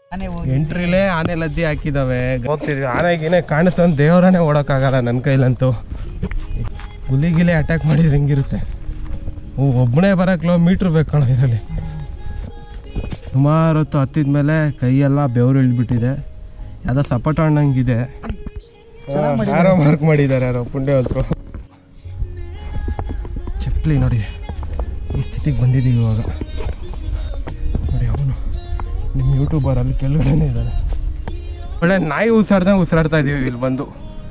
ಆನೆ ಹೋಗಿ ಎಂಟ್ರಿಲೇ ಆನೆ ಲದ್ದಿ ಹಾಕಿದಾವೆ ಹೋಗ್ತಿದ್ವಿ ಆನೆಗಿನೇ ಕಾಣಿಸ್ತಾನೆ ದೇವರನೇ ಓಡೋಕ್ಕಾಗಲ್ಲ ನನ್ನ ಕೈಲಂತೂ ಹುಲಿ ಗಿಲಿ ಅಟ್ಯಾಕ್ ಮಾಡಿದ್ರೆ ಹೆಂಗಿರುತ್ತೆ ಓ ಒಬ್ಬನೇ ಬರೋ ಕಿಲೋಮೀಟ್ರ್ ಬೇಕು ಕಣ ಇದರಲ್ಲಿ ಸುಮಾರು ಹೊತ್ತು ಹತ್ತಿದ ಮೇಲೆ ಕೈಯೆಲ್ಲ ಬೆವರು ಇಳ್ಬಿಟ್ಟಿದೆ ಯಾವುದೋ ಸಪೋಟ ಹಣ್ಣಂಗಿದೆ ಯಾರೋ ಮಾರ್ಕ್ ಮಾಡಿದ್ದಾರೆ ಯಾರೋ ಪುಣ್ಯವಂತರು ಚಪ್ಪಲಿ ನೋಡಿ ಈ ಸ್ಥಿತಿಗೆ ಬಂದಿದ್ದೀವಿ ಇವಾಗ ನೋಡಿ ಅವನು ನಿಮ್ಮ ಯೂಟ್ಯೂಬರ್ ಅಲ್ಲಿ ಕೆಳಗಡೆನೇ ಇದ್ದಾನೆ ಒಳ್ಳೆ ನಾಯಿ ಉಸಿರಾಡ್ದಂಗೆ ಉಸಿರಾಡ್ತಾ ಇದೀವಿ ಇಲ್ಲಿ ಬಂದು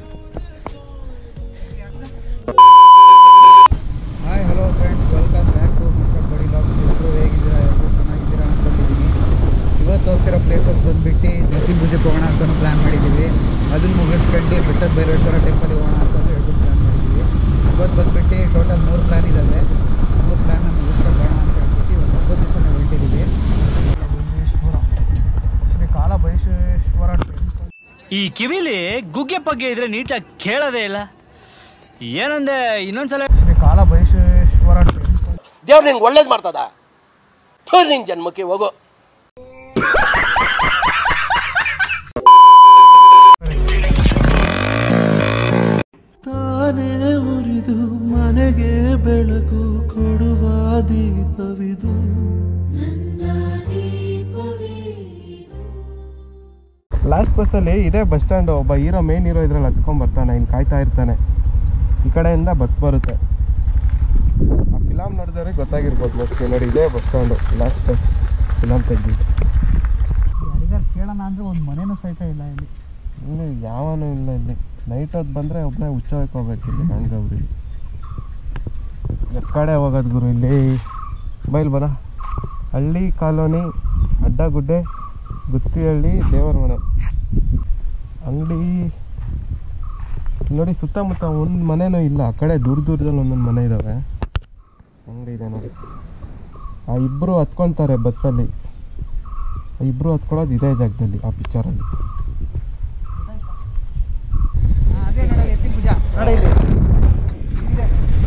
hi hello friends welcome back to mister buddy logs ಎಲ್ಲರೂ ಹೇಗಿದ್ದೀರಾ ಎಲ್ಲರೂ ಚೆನ್ನಾಗಿದ್ದೀರಾ ಅಂದ್ಕೊಂಡಿದ್ದೀನಿ ಇವತ್ತು ಹೋಗ್ತಿರೋ ಪ್ಲೇಸಸ್ ಬಂದುಬಿಟ್ಟು ನದಿ ಪೂಜೆಗೆ ಹೋಗೋಣ ಅಂತಲೂ ಪ್ಲ್ಯಾನ್ ಮಾಡಿದ್ದೀವಿ ಅದನ್ನು ಮುಗಿಸ್ಕೊಂಡು ಬೆಟ್ಟದ ಭೈರವೇಶ್ವರ ಟೆಂಪಲ್ಗೆ ಹೋಗೋಣ ಅಂತಲೂ ಹೇಳ್ಬಿಟ್ಟು ಪ್ಲ್ಯಾನ್ ಮಾಡಿದ್ದೀವಿ ಇವತ್ತು ಬಂದುಬಿಟ್ಟು ಟೋಟಲ್ ಮೂರು ಪ್ಲ್ಯಾನ್ ಇದ್ದಾವೆ ಮೂರು ಪ್ಲ್ಯಾನ್ನ ಮುಗಿಸ್ಕೊಂಡು ಹೋಗೋಣ ಅಂತ ಹೇಳ್ಬಿಟ್ಟು ಇವತ್ತು ಹಬ್ಬದ ದಿವಸನೇ ಹೊರಟಿದ್ದೀವಿ ಬೈರೇಶ್ವರ ಶ್ರೀ ಕಾಲ ಬೈರೇಶ್ವರ ಟೆಂಪಲ್ ಈ ಕಿವಿಲಿ ಗುಗ್ಗೆ ಪಗ್ಗೆ ಇದ್ರೆ ನೀಟಾಗಿ ಕೇಳೋದೇ ಇಲ್ಲ ಏನಂದೆ ಇನ್ನೊಂದ್ಸಲ ಶ್ರೀ ಕಾಲ ಬೈರೇಶ್ವರ ಟೆಂಪಲ್ ದೇವ್ರು ನಿಂಗೆ ಒಳ್ಳೇದು ಮಾಡ್ತದ ಥೂ ನಿನ್ ಜನ್ಮಕ್ಕೆ ಹೋಗು ತಾನೇ ಉರಿದು ಮನೆಗೆ ಬೆಳಕು ಕೊಡುವ ದೀಪವಿದು ಲಾಸ್ಟ್ ಬಸ್ಸಲ್ಲಿ ಇದೇ ಬಸ್ ಸ್ಟ್ಯಾಂಡ್ ಒಬ್ಬ ಹೀರೋ ಮೇನ್ ಹೀರೋ ಇದ್ರಲ್ಲಿ ಹತ್ಕೊಂಡ್ ಬರ್ತಾನೆ ಇಲ್ಲಿ ಕಾಯ್ತಾ ಇರ್ತಾನೆ ಈ ಕಡೆಯಿಂದ ಬಸ್ ಬರುತ್ತೆ ಆ ಫಿಲಮ್ ನೋಡಿದವ್ರಿಗೆ ಗೊತ್ತಾಗಿರ್ಬೋದು ಮೋಸ್ಟ್ಲಿ ನೋಡಿ ಇದೇ bus stand last bus film ತೆಗ್ದಿದ್ದು ಯಾರಿಗಾರು ಕೇಳೋಣ ಅಂದರೆ ಒಂದು ಮನೆನೂ ಸಹಿತ ಇಲ್ಲ ಇಲ್ಲಿ ಇಲ್ಲಿ ಯಾವನೂ ಇಲ್ಲ ಇಲ್ಲಿ ನೈಟ್ ಹೊತ್ತು ಬಂದರೆ ಒಬ್ಬನೇ ಹುಚ್ಚೋಯ್ಕೆ ಹೋಗ್ಬೇಕು ಇಲ್ಲಿ ಗಂಗವ್ರಿ ಕಡೆ ಹೋಗೋದು ಗುರು ಇಲ್ಲಿ ಬೈಲ್ ಬರ ಹಳ್ಳಿ ಕಾಲೋನಿ ಅಡ್ಡಗುಡ್ಡೆ ಗುತ್ತಿಹಳ್ಳಿ ದೇವರ ಮನೆ ಅಂಗಡಿ ನೋಡಿ ಸುತ್ತಮುತ್ತ ಒಂದು ಮನೆನೂ ಇಲ್ಲ ಆ ಕಡೆ ದೂರ ದೂರದಲ್ಲಿ ಒಂದೊಂದು ಮನೆ ಇದ್ದಾವೆ ಅಂಗಡಿ ಇದೆ ನೋಡಿ ಆ ಇಬ್ಬರು ಹತ್ಕೊತಾರೆ ಬಸ್ಸಲ್ಲಿ ಆ ಇಬ್ಬರು ಹತ್ಕೊಳ್ಳೋದು ಇದೇ ಜಾಗದಲ್ಲಿ ಆ ಪಿಕ್ಚರಲ್ಲಿ ಹಾ, ಅದೇ ನೋಡ ಎತ್ತಿನ ಭುಜ ನೋಡ ಇಲ್ಲಿ ಇದೆ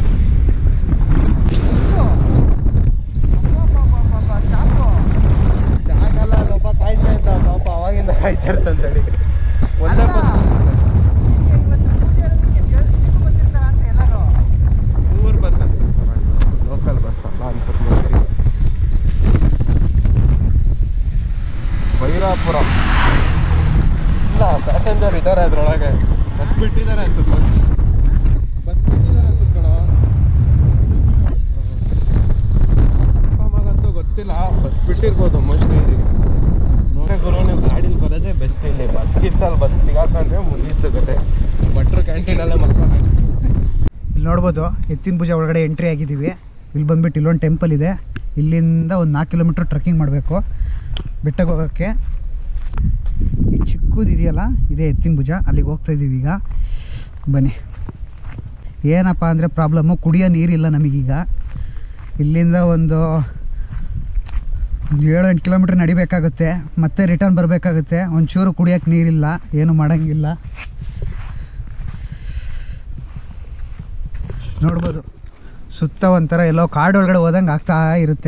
ಇದು. ಅಬ್ಬಬ್ಬಬ್ಬಬ್ಬ, ಶಾಪು. ಆಗಲ್ಲ ಪಾಪ ಕಾಯ್ತಾ ಇದ್ದ ಪಾಪ ಅವಾಗಿಂದ ಕಾಯ್ತಾ ಇರ್ತಂತೇಳಿ ಒಂದೇ ಅಲ್ಲ. ಹೀಗೆ ಇವತ್ತು ಪೂಜೆ ಇರೋದಕ್ಕೆ ಜ- ಇದಕ್ಕೂ ಬಂದಿರ್ತಾರ ಅಂತ ಎಲ್ಲರೂ ಊರು ಬಸ್ ಲೋಕಲ್ ಬಸ್ ಅಲ್ಲ ಅನ್ಸುತ್ತೆ ಭೈರಾಪುರ ಇಲ್ಲ ಪ್ಯಾಸೆಂಜರ್ ಇದ್ದಾರೆ ಅದ್ರೊಳಗೆ ಬಸ್ ಬಿಟ್ಟಿದ್ದಾರೆ ಅನ್ಸುತ್ತೆ ಬಸ್ ಬಿಟ್ಟಿದ್ದಾರೆ ಅನ್ಸುತ್ತೆ ಕಣ ಅಮ್ಮಗಂತೂ ಗೊತ್ತಿಲ್ಲ ಬಸ್ ಬಿಟ್ಟಿರ್ಬೋದು ಮೋಸ್ಟ್ಲಿ ನೋಡೇ ಗುರು ನೀವು ಗಾಡೀಲಿ ಬರೋದೇ ಬೆಸ್ಟ್ ಇಲ್ಲಿ ಬಸ್ ಗಿತ್ತಲ್ಲಿ ಬಸ್ ಸಿಗಾಕೊಂಡ್ರೆ ಮುಗೀತು ಗತೆ ಭಟ್ರು ಕ್ಯಾಂಟೀನಲ್ಲೇ ಮಲ್ಕೊಂಡು ಇಲ್ಲಿ ನೋಡ್ಬೋದು ಎತ್ತಿನ ಭುಜ ಒಳಗಡೆ ಎಂಟ್ರಿ ಆಗಿದ್ದೀವಿ ಇಲ್ಲಿ ಬಂದ್ಬಿಟ್ಟು ಇಲ್ಲೊಂದು ಟೆಂಪಲ್ ಇದೆ ಇಲ್ಲಿಂದ ಒಂದು ನಾಲ್ಕು ಕಿಲೋಮೀಟ್ರ್ ಟ್ರೆಕ್ಕಿಂಗ್ ಮಾಡಬೇಕು ಬೆಟ್ಟಕ್ಕೆ ಹೋಗೋಕ್ಕೆ ಈ ಚಿಕ್ಕದು ಇದೆಯಲ್ಲ ಇದೇ ಎತ್ತಿನ ಭುಜ ಅಲ್ಲಿಗೆ ಹೋಗ್ತಾ ಇದ್ದೀವಿ ಈಗ ಬನ್ನಿ ಏನಪ್ಪ ಅಂದರೆ ಪ್ರಾಬ್ಲಮ್ಮು ಕುಡಿಯೋ ನೀರಿಲ್ಲ ನಮಗೀಗ ಇಲ್ಲಿಂದ ಒಂದು ಒಂದು ಏಳು ಎಂಟು ಕಿಲೋಮೀಟ್ರ್ ನಡಿಬೇಕಾಗುತ್ತೆ ಮತ್ತೆ ರಿಟರ್ನ್ ಬರಬೇಕಾಗುತ್ತೆ ಒಂಚೂರು ಕುಡಿಯೋಕ್ಕೆ ನೀರಿಲ್ಲ ಏನು ಮಾಡೋಂಗಿಲ್ಲ ನೋಡ್ಬೋದು ಸುತ್ತ ಒಂಥರ ಎಲ್ಲೋ ಕಾಡು ಒಳಗಡೆ ಹೋದಂಗೆ ಆಗ್ತಾ ಇರುತ್ತೆ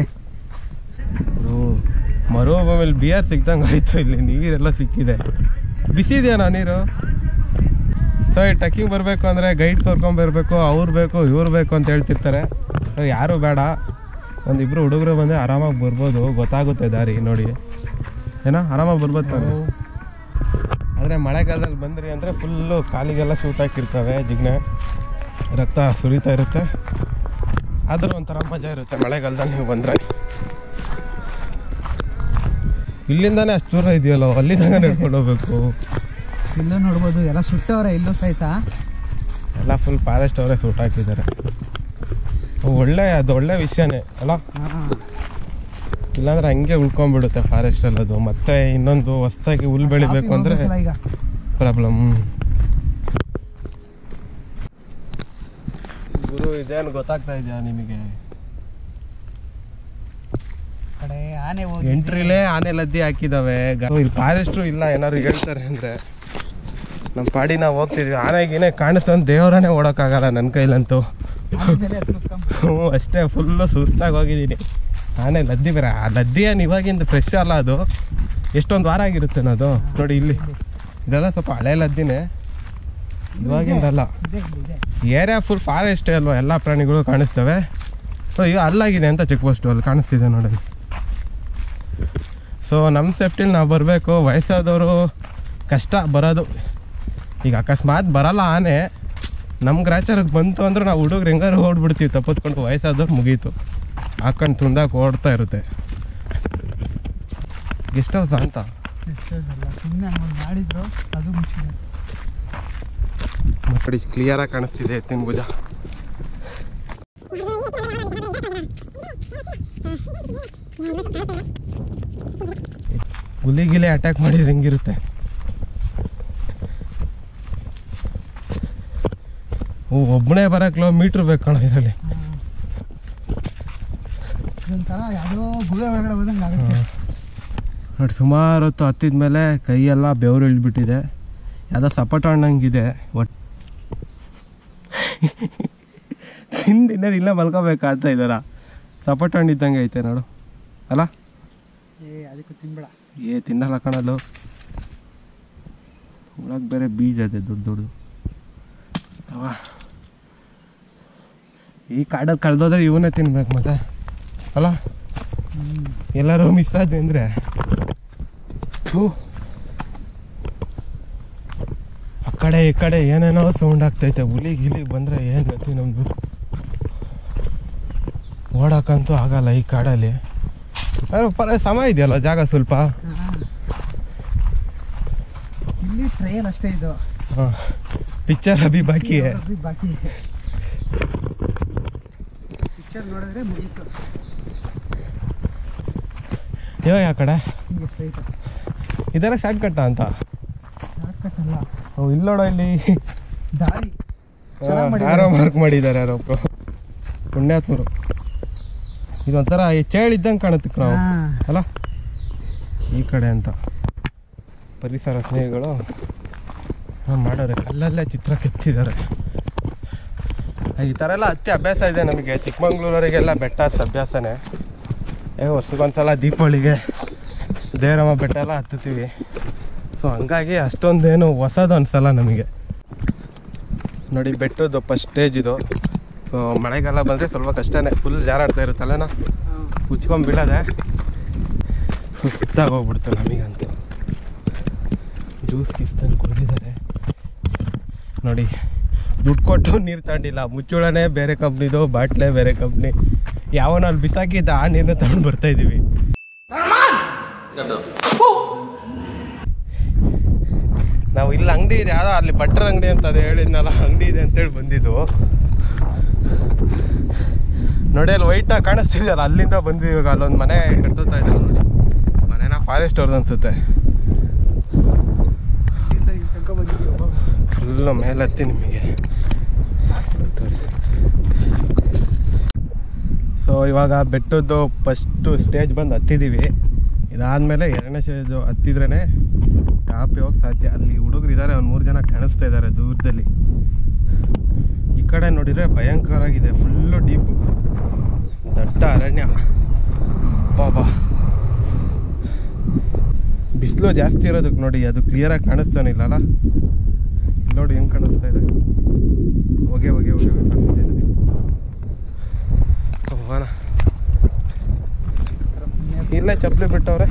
ಮರುಭೂಮಿಲಿ ಬಿಯರ್ ಸಿಕ್ದಂಗೆ ಆಯ್ತು ಇಲ್ಲಿ ನೀರೆಲ್ಲ ಸಿಕ್ಕಿದೆ ಬಿಸಿ ಇದೆಯಾ ನೀರು ಸೊ ಈ ಟ್ರಕ್ಕಿಂಗ್ ಬರಬೇಕು ಅಂದರೆ ಗೈಡ್ ಕರ್ಕೊಂಬರ್ಬೇಕು ಅವ್ರು ಬೇಕು ಇವ್ರು ಬೇಕು ಅಂತ ಹೇಳ್ತಿರ್ತಾರೆ So, ಯಾರು ಬೇಡ ಒಂದಿಬ್ರು ಹುಡುಗರು ಬಂದರೆ ಆರಾಮಾಗಿ ಬರ್ಬೋದು ಗೊತ್ತಾಗುತ್ತೆ ದಾರಿ ನೋಡಿ ಏನೋ ಆರಾಮಾಗಿ ಬರ್ಬೋದು ತಾನೆ ಆದರೆ ಮಳೆಗಾಲದಲ್ಲಿ ಬಂದ್ರಿ ಅಂದರೆ ಫುಲ್ಲು ಕಾಲಿಗೆಲ್ಲ ಸೂಟ್ ಹಾಕಿರ್ತವೆ ಜಿಗ್ನೆ ರಕ್ತ ಸುರಿತಾ ಇರುತ್ತೆ ಆದರೂ ಒಂಥರ ಮಜಾ ಇರುತ್ತೆ ಮಳೆಗಾಲದಲ್ಲಿ ನೀವು ಬಂದರೆ ಇಲ್ಲಿಂದಾನೇ ಅಷ್ಟು ದೂರ ಇದೆಯಲ್ಲ ಅಲ್ಲಿಂದ ನಡ್ಕೊಂಡು ಹೋಗ್ಬೇಕು ಇಲ್ಲೂ ನೋಡ್ಬೋದು ಎಲ್ಲ ಸುಟ್ಟವ್ರೆ ಇಲ್ಲೂ ಸಹಿತ ಎಲ್ಲ ಫುಲ್ ಫಾರೆಸ್ಟ್ ಅವರೇ ಸೂಟ್ ಹಾಕಿದ್ದಾರೆ ಒಳ್ಳೆ ಅದು ಒಳ್ಳೆ ವಿಷಯನೇ ಅಲ್ಲ ಹಾಂ ಇಲ್ಲಾಂದ್ರೆ ಹಂಗೆ ಉಳ್ಕೊಂಡ್ಬಿಡುತ್ತೆ ಫಾರೆಸ್ಟ್ ಅದು ಮತ್ತೆ ಇನ್ನೊಂದು ಹೊಸ್ದಾಗಿ ಹುಲ್ ಬೆಳಿಬೇಕು ಅಂದ್ರೆ ಈಗ ಪ್ರಾಬ್ಲಮ್ ಗುರು ಇದೇನು ಗೊತ್ತಾಗ್ತಾ ಇದೆಯಾ ನಿಮಗೆ ಕಡೆ ಆನೆ ಹೋಗಿ ಎಂಟ್ರಿಲೇ ಆನೆ ಲದ್ದಿ ಹಾಕಿದಾವೆ ಗ- ಇಲ್ಲಿ ಫಾರೆಸ್ಟ್ರು ಇಲ್ಲ ಏನಾದ್ರು ಹೇಳ್ತಾರೆ ಅಂದ್ರೆ ನಮ್ಮ ಪಾಡಿ ನಾವು ಹೋಗ್ತಿದ್ವಿ ಆನೆಗಿನೇ ಕಾಣಿಸ್ತಾನೆ ದೇವರನೇ ಓಡೋಕ್ಕಾಗಲ್ಲ ನನ್ನ ಕೈಲಂತೂ ಆಮೇಲೆ ಅದ್ ಕುತ್ಕೊಂಡ್- ಹ್ಞೂ ಅಷ್ಟೇ ಫುಲ್ಲು ಸುಸ್ತಾಗಿ ಹೋಗಿದ್ದೀನಿ ಆನೆ ಲದ್ದಿ ಬೇರೆ ಆ ಲದ್ದಿ ಏನು ಇವಾಗಿಂದ ಫ್ರೆಶ್ ಅಲ್ಲ ಅದು ಎಷ್ಟೊಂದು ವಾರ ಆಗಿರುತ್ತೆ ಅದು ನೋಡಿ ಇಲ್ಲಿ ಇದೆಲ್ಲ ಸ್ವಲ್ಪ ಹಳೆ ಲದ್ದಿನೇ ಇವಾಗಿಂದಲ್ಲ ಇದೆ ಇದೆ ಏರಿಯಾ ಫುಲ್ ಫಾರೆಸ್ಟೇ ಅಲ್ವಾ ಎಲ್ಲ ಪ್ರಾಣಿಗಳು ಕಾಣಿಸ್ತವೆ ಸೊ ಈಗ ಅಲ್ಲಾಗಿದೆ ಅಂತ ಚೆಕ್ ಪೋಸ್ಟು ಅಲ್ಲಿ ಕಾಣಿಸ್ತಿದೆ ನೋಡಿ ಸೊ ನಮ್ಮ ಸೇಫ್ಟಿಲಿ ನಾವು ಬರಬೇಕು ವಯಸ್ಸಾದವರು ಕಷ್ಟ ಬರೋದು ಈಗ ಅಕಸ್ಮಾತ್ ಬರಲ್ಲ ಆನೆ ನಮ್ಮ ಗ್ರಾಚಾರಕ್ಕೆ ಬಂತು ಅಂದ್ರೆ ನಾವು ಹುಡುಗ್ರು ಹೆಂಗಾರು ಓಡ್ಬಿಡ್ತೀವಿ ತಪ್ಪಿಸ್ಕೊಂಡು ವಯಸ್ಸಾದವ್ರು ಮುಗೀತು ಹಾಕೊಂಡು ತುಂಡಾಕ ಓಡ್ತಾ ಇರುತ್ತೆ ಗೆಸ್ಟ್ ಹೌಸ್ ಅಂತ ಎಕ್ಸರ್ಸೈಸ್ ಅಲ್ಲ ಸುಮ್ಮನೆ ಹಂಗೊಂದು ಮಾಡಿದ್ರು ಅದು ಮುಚ್ಚಿದೆ ನೋಡಿ ಕ್ಲಿಯರಾಗಿ ಕಾಣಿಸ್ತಿದೆ ಎತ್ತಿನ ಭುಜ ಹುಲಿ ಗಿಲಿ ಅಟ್ಯಾಕ್ ಮಾಡಿದ್ರೆ ಹೆಂಗಿರುತ್ತೆ ಓ ಒಬ್ಬನೇ ಬರೋ ಕಿಲೋಮೀಟ್ರ್ ಬೇಕು ಕಣ ಇದರಲ್ಲಿ ಇದೊಂಥರ ಯಾವುದೋ ಗುಹೆ ಒಳಗಡೆ ಹೋದಂಗೆ ಆಗುತ್ತೆ ನೋಡಿ ಸುಮಾರು ಹೊತ್ತು ಹತ್ತಿದ ಮೇಲೆ ಕೈಯೆಲ್ಲ ಬೆವರು ಇಳ್ಬಿಟ್ಟಿದೆ ಯಾವುದೋ ಸಪೋಟ ಹಣ್ಣಂಗಿದೆ ಒಟ್ಟು ಹಿಂದಿನ ಇಲ್ಲ ಮಲ್ಕೋಬೇಕಾಗ್ತಾ ಇದ್ದಾರ ಸಪೋಟ ಹಣ್ಣು ಇದ್ದಂಗೆ ಐತೆ ನೋಡು ಅಲ್ಲ ಏ ಅದಕ್ಕೂ ತಿನ್ಬೇಡ ಏ ತಿನ್ನಲ್ಲ ಕಣಲು ಒಳಗೆ ಬೇರೆ ಬೀಜ ಇದೆ ದೊಡ್ಡ ದೊಡ್ಡದು ಅವ ಈ ಕಾಡಲ್ಲಿ ಕಳೆದೋದ್ರೆ ಇವನ್ನೇ ತಿನ್ಬೇಕು ಮತ್ತೆ ಅಲ್ಲ ಎಲ್ಲರೂ ಮಿಸ್ ಆದ್ವಿ ಅಂದರೆ ಆ ಕಡೆ ಈ ಕಡೆ ಏನೇನೋ ಸೌಂಡ್ ಆಗ್ತೈತೆ ಹುಲಿ ಗಿಲಿ ಬಂದರೆ ಏನು ಗತಿ ನಮ್ಮದು ಓಡಕ್ಕಂತೂ ಆಗಲ್ಲ ಈ ಕಾಡಲ್ಲಿ ಅರೆ ಪರ ಸಮ ಇದೆಯಲ್ಲ ಜಾಗ ಸ್ವಲ್ಪ ಇಲ್ಲಿ ಟ್ರಯಲ್ ಅಷ್ಟೇ ಇದು ಪಿಕ್ಚರ್ ಅಭಿ ಬಾಕಿ ಹೈ. ಅಭಿ ಬಾಕಿ ಪಿಕ್ಚರ್ ನೋಡಿದ್ರೆ ಮುಗೀತು ಇವಾಗ ಆ ಕಡೆ ಹಿಂಗೆ ಸ್ಟ್ರೈಟ್ ಇದೆಲ್ಲ ಶಾರ್ಟ್ ಕಟ್ಟ ಅಂತ ಶಾರ್ಟ್ಕಟ್ ಅಲ್ಲ ಓ ಇಲ್ಲಿ ನೋಡೋ ಇಲ್ಲಿ ದಾರಿ ಚೆನ್ನಾಗ್ ಮಾಡಿದ್ದಾರೆ. ಯಾರೋ ಮಾರ್ಕ್ ಮಾಡಿದ್ದಾರೆ ಯಾರೋ ಒಬ್ರು ಪುಣ್ಯಾತ್ಮರು ಇದೊಂಥರ ಈ ಚೇಳು ಇದ್ದಂಗೆ ಕಾಣುತ್ತೆ ನಾವು ಹಾ. ಅಲ್ಲ ಈ ಕಡೆ ಅಂತ ಪರಿಸರ ಸ್ನೇಹಿಗಳು ಹಾಂ ಮಾಡೋರೆ ಕಲ್ಲಲ್ಲೇ ಚಿತ್ರ ಕೆತ್ತಿದ್ದಾರೆ ಈ ಥರ ಎಲ್ಲ ಹತ್ತಿ ಅಭ್ಯಾಸ ಇದೆ ನಮಗೆ ಚಿಕ್ಕಮಂಗ್ಳೂರವರಿಗೆಲ್ಲ ಬೆಟ್ಟ ಹತ್ತ ಅಭ್ಯಾಸನೇ ಏ ವರ್ಷಕ್ಕೊಂದ್ಸಲ ದೀಪಾವಳಿಗೆ ದೇವರಮ್ಮ ಬೆಟ್ಟ ಎಲ್ಲ ಹತ್ತುತ್ತೀವಿ ಸೊ ಹಂಗಾಗಿ ಅಷ್ಟೊಂದೇನು ಹೊಸದು ಅನ್ಸಲ್ಲ ನಮಗೆ ನೋಡಿ ಬೆಟ್ಟದ್ದು ಫಸ್ಟ್ ಸ್ಟೇಜ್ ಇದು ಸೊ ಮಳೆಗಾಲ ಬಂದರೆ ಸ್ವಲ್ಪ ಕಷ್ಟನೇ ಫುಲ್ ಜಾರಾಡ್ತಾ ಇರುತ್ತಲ್ಲ ಉಚ್ಕೊಂಡ್ ಬೀಳದೆ ಸುಸ್ತಾಗಿ ಹೋಗ್ಬಿಡ್ತು ನಮಗಂತೂ ಜ್ಯೂಸ್ ಗೀಸ್ ತಂದು ಕುಡಿದಿದ್ದಾರೆ ನೋಡಿ ದುಡ್ಡು ಕೊಟ್ಟು ನೀರು ತಗೊಂಡಿಲ್ಲ ಮುಚ್ಚುಳನೇ ಬೇರೆ ಕಂಪ್ನಿದು ಬಾಟ್ಲೆ ಬೇರೆ ಕಂಪ್ನಿ ಯಾವನ ಅಲ್ಲಿ ಬಿಸಾಕಿದ್ದ ಆ ನೀರನ್ನ ತಗೊಂಡು ಬರ್ತಾ ಇದ್ದೀವಿ ನಾವು ಇಲ್ಲಿ ಅಂಗಡಿ ಇದೆ ಯಾವ್ದೋ ಅಲ್ಲಿ ಬಟ್ರ ಅಂಗಡಿ ಅಂತ ಅದು ಹೇಳಿದ್ನಲ್ಲ ಅಂಗಡಿ ಇದೆ ಅಂತೇಳಿ ಬಂದಿದ್ದು ನೋಡಿ ಅಲ್ಲಿ ವೈಟಾಗಿ ಕಾಣಿಸ್ತಿದೆಯಲ್ಲ ಅಲ್ಲಿಂದ ಬಂದ್ವಿ ಇವಾಗ ಅಲ್ಲೊಂದು ಮನೆ ಕಟ್ಟುತ್ತಾ ಇದ್ದಾರೆ ನೋಡಿ ಮನೆನ ಫಾರೆಸ್ಟ್ ಅವ್ರದ್ದು ಅನ್ಸುತ್ತೆ ಇಲ್ಲಿಂದ ಇಲ್ಲಿ ತನಕ ಬಂದಿದ್ದೀವಿ ಒಬ್ಬ. ಫುಲ್ಲು ಮೇಲತ್ತಿ ನಿಮಗೆ ಸೊ ಇವಾಗ ಬೆಟ್ಟದ್ದು ಫಸ್ಟು ಸ್ಟೇಜ್ ಬಂದು ಹತ್ತಿದ್ದೀವಿ ಇದಾದಮೇಲೆ ಎರಡನೇ ಸ್ಟೇಜು ಹತ್ತಿದ್ರೇ ಕಾಪಿ ಹೋಗಿ ಸಾಧ್ಯ ಅಲ್ಲಿ ಹುಡುಗರು ಇದ್ದಾರೆ ಒಂದು ಮೂರು ಜನ ಕಾಣಿಸ್ತಾ ಇದ್ದಾರೆ ದೂರದಲ್ಲಿ ಈ ಕಡೆ ನೋಡಿದರೆ ಭಯಂಕರವಾಗಿದೆ ಫುಲ್ಲು ಡೀಪು ದಟ್ಟ ಅರಣ್ಯ ಬಾಬಾ ಬಿಸಿಲು ಜಾಸ್ತಿ ಇರೋದಕ್ಕೆ ನೋಡಿ ಅದು ಕ್ಲಿಯರಾಗಿ ಕಾಣಿಸ್ತಾನಿಲ್ಲಲ್ಲ ಇಲ್ಲಿ ನೋಡಿ ಹೆಂಗೆ ಕಾಣಿಸ್ತಾ ಇದೆ ಹೊಗೆ ಹೊಗೆ ಹೊಗೆ ಹೊಗೆ ಕಾಣಿಸ್ತಾ ಇದೆ ಹೋಗೋಣ ಇಲ್ಲೇ ಚಪ್ಪಲಿ ಬಿಟ್ಟವ್ರೆ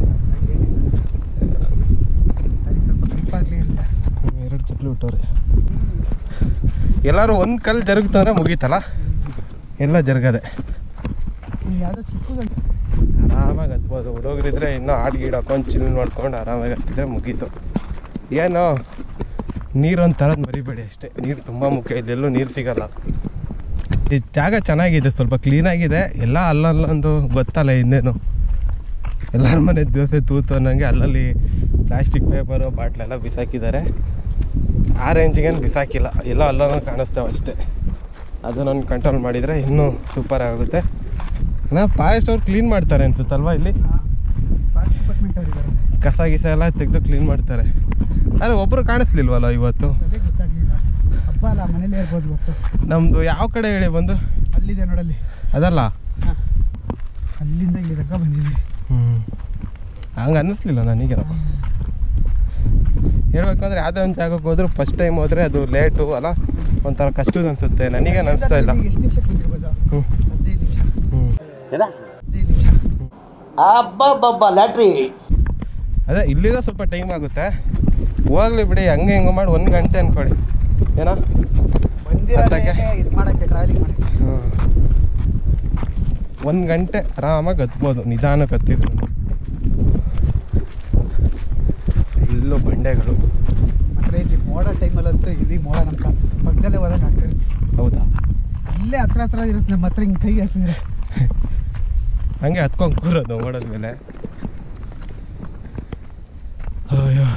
ಅಲ್ಲಿ ಸ್ವಲ್ಪ ಕಪ್ಪಾಗ್ಲಿ ಅಂತ ಎರಡು ಚಪ್ಪಲಿ ಬಿಟ್ಟವ್ರೆ ಎಲ್ಲರೂ ಒಂದು ಕಲ್ಲು ಜರುಗ್ತಂದ್ರೆ ಮುಗೀತಲ್ಲ ಎಲ್ಲ ಜರುಗದೆ ಇಲ್ಲಿ ಯಾವುದೋ ಚಿಕ್ಕದು ಆರಾಮಾಗಿ ಹತ್ಬೋದು ಹುಡುಗರಿದ್ರೆ ಇನ್ನೂ ಹಾಡು ಗೀಡು ಹಾಕೊಂಡು ಚಿಲ್ ಮಾಡ್ಕೊಂಡು ಆರಾಮಾಗಿ ಹತ್ತಿದ್ರೆ ಮುಗೀತು ಏನು ನೀರು ಒಂದು ಥರದ್ದು ಮರಿಬೇಡಿ ಅಷ್ಟೇ ನೀರು ತುಂಬ ಮುಖ್ಯ ಇದೆಲ್ಲೂ ನೀರು ಸಿಗಲ್ಲ ಈ ಜಾಗ ಚೆನ್ನಾಗಿದೆ ಸ್ವಲ್ಪ ಕ್ಲೀನಾಗಿದೆ ಎಲ್ಲ ಅಲ್ಲಲ್ಲೊಂದು ಗೊತ್ತಲ್ಲ ಇನ್ನೇನು ಎಲ್ಲರ ಮನೆ ದೋಸೆ ತೂತು ಅನ್ನಂಗೆ ಅಲ್ಲಲ್ಲಿ ಪ್ಲಾಸ್ಟಿಕ್ ಪೇಪರು ಬಾಟ್ಲೆಲ್ಲ ಬಿಸಾಕಿದ್ದಾರೆ ಆ ರೇಂಜಿಗೇನು ಬಿಸಾಕಿಲ್ಲ ಎಲ್ಲ ಅಲ್ಲೂ ಕಾಣಿಸ್ತೇವೆ ಅಷ್ಟೇ ಅದನ್ನೊಂದು ಕಂಟ್ರೋಲ್ ಮಾಡಿದರೆ ಇನ್ನೂ ಸೂಪರ್ ಆಗುತ್ತೆ ನಾ ಫಾರೆಸ್ಟ್ ಅವ್ರು ಕ್ಲೀನ್ ಮಾಡ್ತಾರೆ ಅನ್ಸುತ್ತಲ್ವಾ ಇಲ್ಲಿ ಫಾರೆಸ್ಟ್ ಡಿಪಾರ್ಟ್ಮೆಂಟ್ ಅವ್ರು ಇದ್ದಾರೆ ಕಸ ಗಿಸ ಎಲ್ಲ ತೆಗೆದು ಕ್ಲೀನ್ ಮಾಡ್ತಾರೆ ಆದರೆ ಒಬ್ಬರು ಕಾಣಿಸ್ಲಿಲ್ವಲ್ಲ ಇವತ್ತು ಅದೇ ಗೊತ್ತಾಗ್ಲಿಲ್ಲ ಹಬ್ಬ ಅಲ್ಲ ಮನೇಲೇ ಇರ್ಬೋದು ಇವತ್ತು ನಮ್ಮದು ಯಾವ ಕಡೆ ಹೇಳಿ ಬಂದು ಅಲ್ಲಿದೆ ನೋಡಲ್ಲಿ ಅದಲ್ಲ ಅಲ್ಲಿಂದ ಇಲ್ಲಿ ತನಕ ಬಂದಿದ್ವಿ ಹ್ಞೂ ಹಂಗೆ ಅನ್ನಿಸ್ಲಿಲ್ಲ ನನಗೆ ಹೇಳ್ಬೇಕಂದ್ರೆ ಯಾವುದೇ ಒಂದು ಜಾಗಕ್ಕೆ ಹೋದ್ರು ಫಸ್ಟ್ ಟೈಮ್ ಹೋದರೆ ಅದು ಲೇಟು ಅಲ್ಲ ಒಂಥರ ಕಷ್ಟದ ಅನಿಸುತ್ತೆ ನನಗೆ ಅನಿಸ್ತಾ ಇಲ್ಲ ಎಷ್ಟು ನಿಮಿಷ ಕುಂದಿರ್ಬೋದು ಹ್ಞೂ ಹದಿನೈದು ನಿಮಿಷ ಹ್ಞೂ ಹದಿನೈದು ನಿಮಿಷ ಅಬ್ಬಬ್ಬಬ್ಬ ಲ್ಯಾಟ್ರಿ ಅದೇ ಇಲ್ಲಿಂದ ಸ್ವಲ್ಪ ಟೈಮ್ ಆಗುತ್ತೆ ಹೋಗ್ಲಿ ಬಿಡಿ ಹಂಗೆ ಹಿಂಗೆ ಮಾಡಿ ಒಂದು ಗಂಟೆ ಅನ್ಕೊಳ್ಳಿ ಏನೋ ಹತ್ತಕ್ಕೆ? ಇದು ಮಾಡೋಕ್ಕೆ ಟ್ರಾವೆಲಿಂಗ್ ಮಾಡೋಕ್ಕೆ ಒಂದು ಗಂಟೆ ಆರಾಮಾಗಿ ಹತ್ಬೋದು ನಿಧಾನಕ್ಕೆ ಹತ್ತಿದ್ರು ಇಲ್ಲೂ ಬಂಡೆಗಳು ಮಾತ್ರ ಇಲ್ಲಿ ಮೋಡ ಟೈಮಲ್ಲಂತೂ ಇಲ್ಲಿ ಮೋಡ ನಮ್ಮ ಕ- ಪಕ್ಕದಲ್ಲೇ ಹೋದಂಗೆ ಆಗ್ತದೆ ಹೌದಾ ಇಲ್ಲೇ ಹತ್ರ ಹತ್ರ ಇರುತ್ತೆ ನಮ್ಮ ಹತ್ರ ಹಿಂಗೆ ಕೈ ಹಾಕಿದ್ರೆ ಹಂಗೆ ಹತ್ಕೊಂಡು ಕೂರೋದು ಓಡೋದ್ಮೇಲೆ ಅಯ್ಯೋ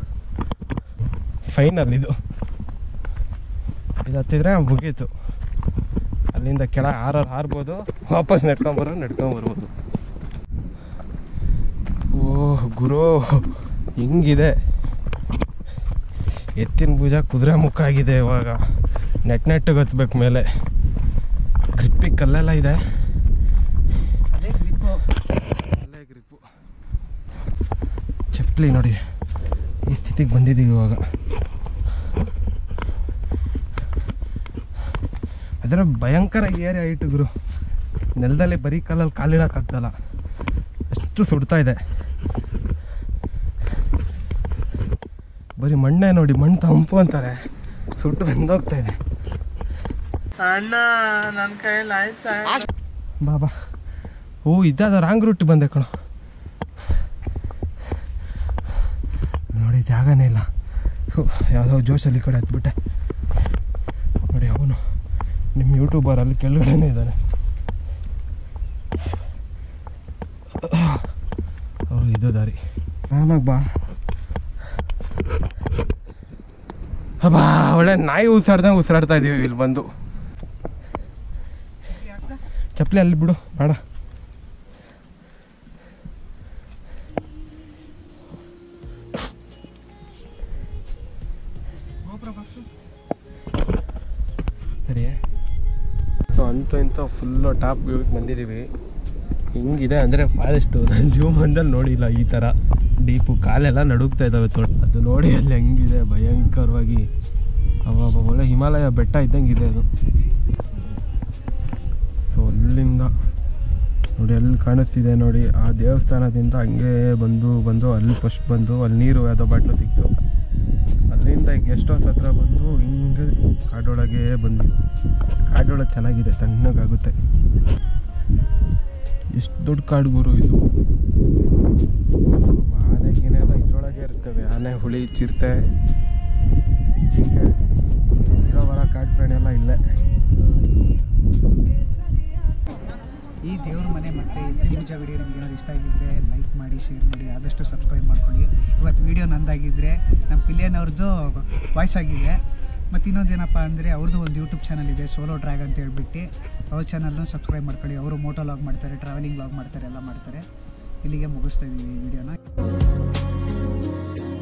ಫೈನಲ್ ಇದು ಇದು ಹತ್ತಿದ್ರೆ ಮುಗೀತು ಅಲ್ಲಿಂದ ಕೆಳ ಹಾರೋರು ಹಾರ್ಬೋದು ವಾಪಸ್ ನಡ್ಕೊಂಬರೋ ನಡ್ಕೊಂಬರ್ಬೋದು ಓಹ್ ಗುರು ಹಿಂಗಿದೆ ಎತ್ತಿನ ಭುಜ ಕುದುರೆ ಮುಖ ಆಗಿದೆ ಇವಾಗ ನೆಟ್ ನೆಟ್ಟಿಗೆ ಹತ್ಬೇಕು ಮೇಲೆ ಗ್ರಿಪ್ಪಿಗೆ ಕಲ್ಲೆಲ್ಲ ಇದೆ ಅದೇ ಗ್ರಿಪ್ಪು ಅಲ್ಲೇ ಗ್ರಿಪ್ಪು ಚಪ್ಪಲಿ ನೋಡಿ ಈ ಸ್ಥಿತಿಗೆ ಬಂದಿದ್ದೀವಿ ಇವಾಗ ಅದರ ಭಯಂಕರ ಏರಿಯಾ ಹೈಟ್ ಗುರು ನೆಲದಲ್ಲಿ ಬರೀ ಕಾಲಲ್ಲಿ ಕಾಲಿಡೋಕ್ಕಾಗ್ತಲ್ಲ ಅಷ್ಟು ಸುಡ್ತಾ ಇದೆ ಬರೀ ಮಣ್ಣೆ ನೋಡಿ ಮಣ್ಣು ತಂಪು ಅಂತಾರೆ ಸುಟ್ಟು ಬೆಂದೋಗ್ತಾ ಇದೆ ಅಣ್ಣ ನನ್ನ ಕೈಯಲ್ಲಿ ಆಯ್ತಾ ಬಾಬಾ ಓ ಇದ್ದಾದ ರಾಂಗ್ ರೂಟ್ ಬಂದೆ ಕಣೋ ನೋಡಿ ಜಾಗನೇ ಇಲ್ಲ ಥು, ಯಾವುದೋ ಜೋಶಲ್ಲಿ ಈ ಕಡೆ ಹತ್ಬಿಟ್ಟೆ ನೋಡಿ ಅವನು ನಿಮ್ಮ ಯೂಟ್ಯೂಬರ್ ಅಲ್ಲಿ ಕೆಳಗಡೆನೇ ಇದ್ದಾನೆ ಅವ್ರು ಇದು ದಾರಿ ಆರಾಮಾಗಿ ಬಾ ಬಾ ಒಳ್ಳೆ ನಾಯಿ ಉಸಿರಾಡ್ದಂಗೆ ಉಸಿರಾಡ್ತಾ ಇದೀವಿ ಇಲ್ಲಿ ಬಂದು ಚಪ್ಪಲಿ ಅಲ್ಲಿ ಬಿಡು ಬೇಡ ಸರಿ ಸೊ ಅಂತೂ ಇಂಥ ಫುಲ್ಲು ಟಾಪ್ ವ್ಯೂಗೆ ಬಂದಿದ್ದೀವಿ ಹಿಂಗಿದೆ ಅಂದರೆ ಫಾರೆಸ್ಟು ನನ್ನ ಜೀವನದಲ್ಲಿ ನೋಡಿಲ್ಲ ಈ ಥರ ಡೀಪು ಕಾಲೆಲ್ಲ ನಡುಗ್ತಾ ಇದ್ದಾವೆ ತೋ ಅದು ನೋಡಿ ಅಲ್ಲಿ ಹೆಂಗಿದೆ ಭಯಂಕರವಾಗಿ ಅವ ಒಳ್ಳೆ ಹಿಮಾಲಯ ಬೆಟ್ಟ ಇದ್ದಂಗೆ ಇದೆ ಅದು ಸೊ ಅಲ್ಲಿಂದ ನೋಡಿ ಅಲ್ಲಿ ಕಾಣಿಸ್ತಿದೆ ನೋಡಿ ಆ ದೇವಸ್ಥಾನದಿಂದ ಹಂಗೆ ಬಂದು ಬಂದು ಅಲ್ಲಿ ಫಸ್ಟ್ ಬಂದು ಅಲ್ಲಿ ನೀರು ಯಾವುದೋ ಬಾಟ್ಲು ಸಿಕ್ತು ಅಲ್ಲಿಂದ ಈಗ ಗೆಸ್ಟ್ ಹೌಸ್ ಹತ್ರ ಬಂದು ಹಿಂಗೆ ಕಾಡೊಳಗೆ ಬಂದ್ವಿ ಕಾಡೊಳಗೆ ಚೆನ್ನಾಗಿದೆ ತಣ್ಣಗಾಗುತ್ತೆ ಎಷ್ಟು ದೊಡ್ಡ ಕಾಡು ಗುರು ಇದು ಆನೆ ಗೀನೆ ಎಲ್ಲ ಇದ್ರೊಳಗೆ ಇರ್ತವೆ ಆನೆ ಹುಳಿ ಚಿರತೆ ಜಿಂಕೆ ಇರೋ ಬರ ಕಾಡು ಪ್ರಾಣಿ ಎಲ್ಲ ಇಲ್ಲೇ ಈ ದೇವ್ರ ಮನೆ ಮತ್ತು ಎತ್ತಿನ ಗಡಿ ನಿಮ್ಗೆ ಏನಾದ್ರು ಇಷ್ಟ ಆಗಿದ್ರೆ ಲೈಕ್ ಮಾಡಿ ಶೇರ್ ಮಾಡಿ ಆದಷ್ಟು ಸಬ್ಸ್ಕ್ರೈಬ್ ಮಾಡ್ಕೊಳ್ಳಿ ಇವತ್ತು ವಿಡಿಯೋ ನಂದಾಗಿದ್ದರೆ ನಮ್ಮ ಪಿಲಿಯನ್ ಅವ್ರದ್ದು ವಾಯ್ಸ್ ಆಗಿದೆ ಮತ್ತು ಇನ್ನೊಂದೇನಪ್ಪ ಅಂದರೆ ಅವ್ರದ್ದು ಒಂದು ಯೂಟ್ಯೂಬ್ ಚಾನಲ್ ಇದೆ ಸೋಲೋ ಡ್ರ್ಯಾಗ್ ಅಂತ ಹೇಳ್ಬಿಟ್ಟು ಅವ್ರ ಚಾನಲ್ನ ಸಬ್ಸ್ಕ್ರೈಬ್ ಮಾಡ್ಕೊಳ್ಳಿ ಅವರು ಮೋಟೋ ಲಾಗ್ ಮಾಡ್ತಾರೆ ಟ್ರಾವೆಲಿಂಗ್ ಲಾಗ್ ಮಾಡ್ತಾರೆ ಎಲ್ಲ ಮಾಡ್ತಾರೆ ಇಲ್ಲಿಗೆ ಮುಗಿಸ್ತಾ ಇದ್ದೀವಿ ಈ ವಿಡಿಯೋನ